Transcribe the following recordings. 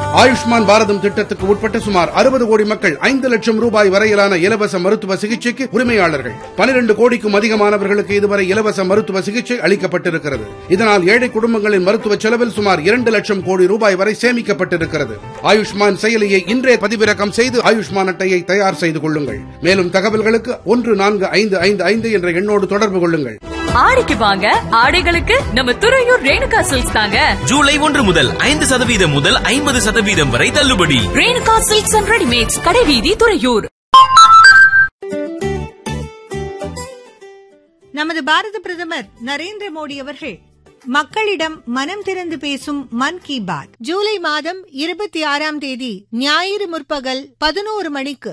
ஆயுஷ்மான் பாரதம் திட்டத்துக்கு உட்பட்ட சுமார் அறுபது கோடி மக்கள் ஐந்து லட்சம் ரூபாய் வரையிலான இலவச மருத்துவ சிகிச்சைக்கு உரிமையாளர்கள் பனிரெண்டு கோடிக்கும் அதிகமானவர்களுக்கு இதுவரை இலவச மருத்துவ சிகிச்சை அளிக்கப்பட்டிருக்கிறது இதனால் ஏழை குடும்பங்களின் மருத்துவ செலவில் சுமார் இரண்டு லட்சம் கோடி ரூபாய் வரை சேமிக்கப்பட்டிருக்கிறது ஆயுஷ்மான் செயலியை இன்றே பதிவிறக்கம் செய்து ஆயுஷ்மான் அட்டையை தயார் செய்து கொள்ளுங்கள் மேலும் தகவல்களுக்கு ஒன்று நான்கு ஐந்து ஐந்து ஐந்து என்ற எண்ணோடு தொடர்பு கொள்ளுங்கள் ஆடிக்கு வாங்க ஆடைகளுக்கு நம்ம துறையூர் ரேணுகா சில்க்ஸ் தாங்க ஜூலை ஒன்று முதல் ஐந்து சதவீதம் முதல் ஐம்பது சதவீதம் வரை தள்ளுபடி ரேணுகா சில்க்ஸ் அண்ட் ரெடிமேட்ஸ் கடைவீதி துறையூர் நமது பாரத பிரதமர் நரேந்திர மோடி அவர்கள் மக்களிடம் மனம் திறந்து பேசும் மன் கி பாத் ஜூலை மாதம் இருபத்தி ஆறாம் தேதி ஞாயிறு முற்பகல் பதினோரு மணிக்கு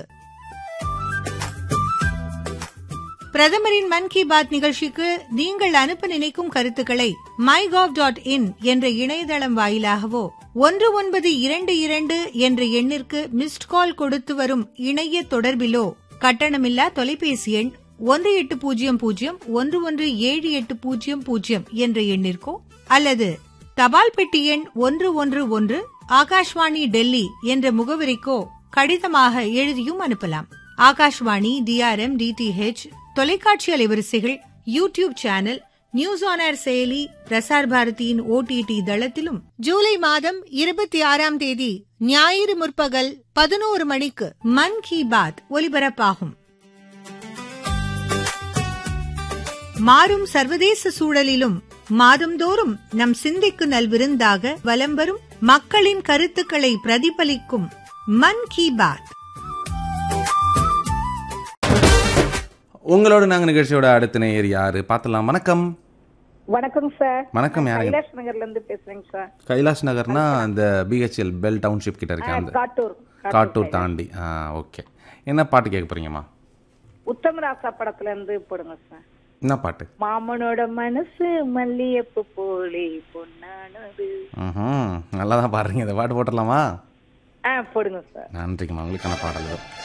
பிரதமரின் மன் கி பாத் நிகழ்ச்சிக்கு நீங்கள் அனுப்ப நினைக்கும் கருத்துக்களை மை டாட் இன் என்ற இணையதளம் வாயிலாகவோ ஒன்று ஒன்பது இரண்டு இரண்டு என்ற எண்ணிற்கு மிஸ்ட் கால் கொடுத்து வரும் இணைய தொடர்பிலோ கட்டணமில்லா தொலைபேசி எண் ஒன்று எட்டு பூஜ்ஜியம் பூஜ்ஜியம் ஒன்று ஒன்று ஏழு எட்டு பூஜ்ஜியம் பூஜ்ஜியம் என்ற எண்ணிற்கோ அல்லது தபால் பெட்டி எண் ஒன்று ஒன்று ஒன்று ஆகாஷ்வாணி டெல்லி என்ற முகவரிக்கோ கடிதமாக எழுதியும் அனுப்பலாம் ஆகாஷ்வாணி டிஆர்எம் டிடிஹெச் தொலைக்காட்சி அலைவரிசைகள் YouTube channel news on air செயலி பிரசார் பாரதியின் ஓடிடி தளத்திலும் ஜூலை மாதம் இருபத்தி ஆறாம் தேதி ஞாயிறு முற்பகல் பதினோரு மணிக்கு மன் கி பாத் ஒலிபரப்பாகும் மாறும் சர்வதேச சூழலிலும் மாதந்தோறும் நம் சிந்தைக்கு நல்விருந்தாக வலம் வரும் மக்களின் கருத்துக்களை பிரதிபலிக்கும் மன் கி பாத் உங்களோட நாங்கள் நிகழ்ச்சியோட அடுத்த நேயர் யாரு பார்த்துலாம் வணக்கம் வணக்கம் சார் வணக்கம் யாருங்க கைலாஷ் நகர்ல இருந்து பேசுறேங்க சார் கைலாஷ் நகர்னா அந்த பிஹெச்எல் பெல் டவுன்ஷிப் கிட்ட இருக்கேன் அந்த காட்டூர் காட்டூர் தாண்டி ஆ ஓகே என்ன பாட்டு கேட்க போறீங்கம்மா உத்தமராசா படத்துல இருந்து போடுங்க சார் என்ன பாட்டு மாமனோட மனசு மல்லியப்பு போலே பொன்னானது ம் நல்லா தான் பாடுறீங்க இந்த பாட்டு போட்டுடலாமா ஆ போடுங்க சார் நன்றிங்கம்மா உங்களுக்கான பாடல் இதோ